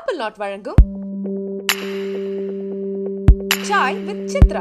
Apple not வழங்கும் Sai with Chitra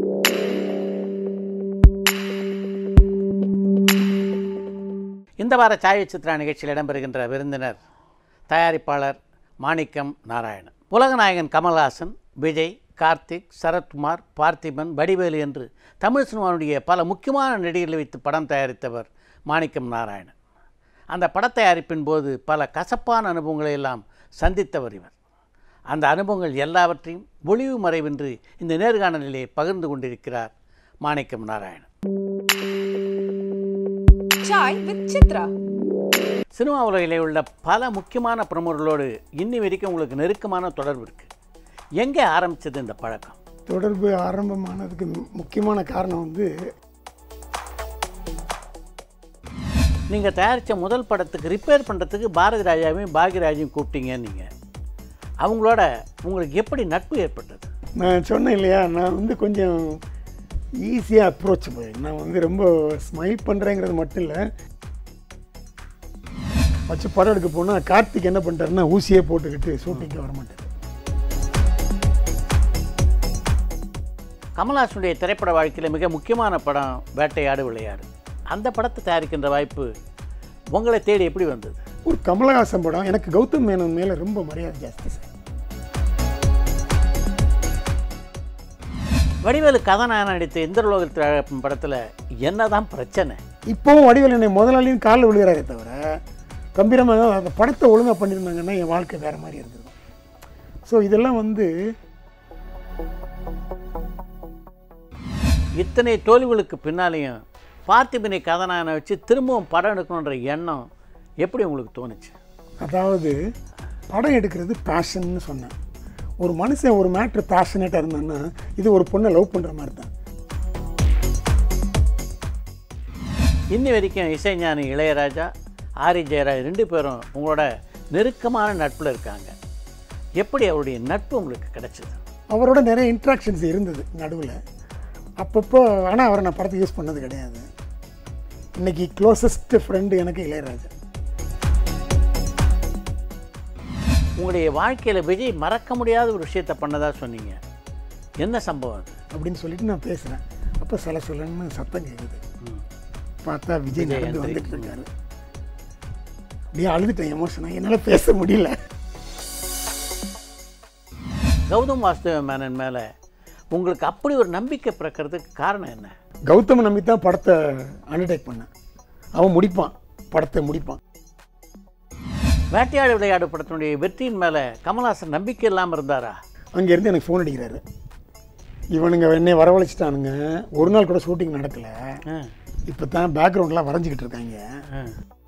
இந்த வார சாய சித்ரா நிகழ்ச்சியில் இடம்பெறுகின்ற விருந்தினர் தயாரிப்பாளர் மாணிக்கம் நாராயணன் உலகநாயகன் கமல்ஹாசன் விஜய் கார்த்திக் சரத்குமார் பார்த்திபன் வடிவேலு என்று தமிழ் சினிமாவுடைய பல முக்கியமான நடிகர்களை வைத்து படம் தயாரித்தவர் மாணிக்கம் நாராயணன் அந்த படத் தயாரிப்பின் போது பல கசப்பான அனுபவங்களை எல்லாம் சந்தித்தவர் இவர் அந்த அனுபவங்கள் எல்லாவற்றையும் ஒளிவு மறைவின்றி இந்த நேர்காணலிலே பகிர்ந்து கொண்டிருக்கிறார் மாணிக்கம் நாராயணன் சாய் வித் சித்ரா சினிமா உலகிலே உள்ள பல முக்கியமான பிரமுகர்களோடு இன்னி வரைக்கும் உங்களுக்கு நெருக்கமான தொடர்பு இருக்குது எங்கே ஆரம்பிச்சது இந்த பழக்கம் தொடர்பு ஆரம்பமானதுக்கு முக்கியமான காரணம் வந்து நீங்கள் தயாரித்த முதல் படத்துக்கு ரிப்பேர் பண்ணுறதுக்கு பாரதி ராஜாவையும் பாக்யராஜையும் கூப்பிட்டீங்க நீங்கள் அவங்களோட உங்களுக்கு எப்படி நட்பு ஏற்பட்டது நான் சொன்னேன் இல்லையா நான் வந்து கொஞ்சம் ஈஸியாக அப்ரோச் நான் வந்து ரொம்ப ஸ்மைல் பண்ணுறேங்கிறது மட்டும் இல்லை வச்சு படம் எடுக்க போனால் கார்த்திக் என்ன பண்ணிட்டாருன்னா ஊசியே போட்டுக்கிட்டு ஷூட்டிங்க்கு வர மாட்டார் கமல்ஹாசனுடைய திரைப்பட வாழ்க்கையில் மிக முக்கியமான படம் வேட்டையாடு விளையாடு அந்த படத்தை தயாரிக்கின்ற வாய்ப்பு உங்களை தேடி எப்படி வந்தது ஒரு கமலஹாசன் படம் எனக்கு கௌதம் மேனன் மேலே ரொம்ப மரியாதை ஜாஸ்தி சார் வடிவேலு கதாநாயகன் நடித்த இந்திரலோகத்தில் படத்தில் என்னதான் பிரச்சனை இப்போவும் வடிவேல் என்னை முதலாளியும் காலில் விழுகிறாரே தவிர கம்பீரமாக அந்த படத்தை ஒழுங்காக பண்ணியிருந்தாங்கன்னா என் வாழ்க்கை வேறு மாதிரி இருந்திருக்கும் ஸோ இதெல்லாம் வந்து இத்தனை தோல்விகளுக்கு பின்னாலேயும் பார்த்திபனை கதாநாயகனை வச்சு திரும்பவும் படம் எடுக்கணுன்ற எண்ணம் எப்படி உங்களுக்கு தோணுச்சு அதாவது படம் எடுக்கிறது பேஷன்னு சொன்னேன் ஒரு மனுஷன் ஒரு மேட்ரு பேஷனேட்டாக இருந்தான்னா இது ஒரு பொண்ணை லவ் பண்ணுற மாதிரி தான் இன்னி வரைக்கும் இசைஞானி இளையராஜா ஆரி ஜெயராஜ் ரெண்டு பேரும் உங்களோட நெருக்கமான நட்பில் இருக்காங்க எப்படி அவருடைய நட்பு உங்களுக்கு கிடைச்சது அவரோட நிறைய இன்ட்ராக்ஷன்ஸ் இருந்தது நடுவில் அப்பப்போ ஆனால் அவரை நான் படத்தை யூஸ் பண்ணது கிடையாது இன்னைக்கு க்ளோசஸ்ட் ஃப்ரெண்டு எனக்கு இளையராஜா உங்களுடைய வாழ்க்கையில் விஜய் மறக்க முடியாத ஒரு விஷயத்தை பண்ணதா சொன்னீங்க என்ன சம்பவம் அது அப்படின்னு சொல்லிட்டு நான் பேசுகிறேன் அப்போ சில சொல்லன்னு சத்தம் கேட்குது பார்த்தா விஜய் நடந்து வந்துட்டு இருக்காரு அப்படியே அழுதுட்டேன் எமோஷனாக என்னால் பேச முடியல கௌதம் வாசுதேவ மேனன் மேலே உங்களுக்கு அப்படி ஒரு நம்பிக்கை பிறக்கிறதுக்கு காரணம் என்ன கௌதம் நம்பி தான் படத்தை அண்டர்டேக் பண்ணேன் அவன் முடிப்பான் படத்தை முடிப்பான் வேட்டையாடு விளையாடு படத்தினுடைய வெற்றியின் மேலே கமல்ஹாசன் நம்பிக்கை இல்லாமல் இருந்தாரா அங்கேருந்து எனக்கு ஃபோன் அடிக்கிறாரு இவனுங்க என்னை வரவழைச்சிட்டானுங்க ஒரு நாள் கூட ஷூட்டிங் நடக்கலை ஆ, இப்போ தான் பேக்ரவுண்ட்லாம் வரைஞ்சிக்கிட்டு இருக்காங்க ஆ.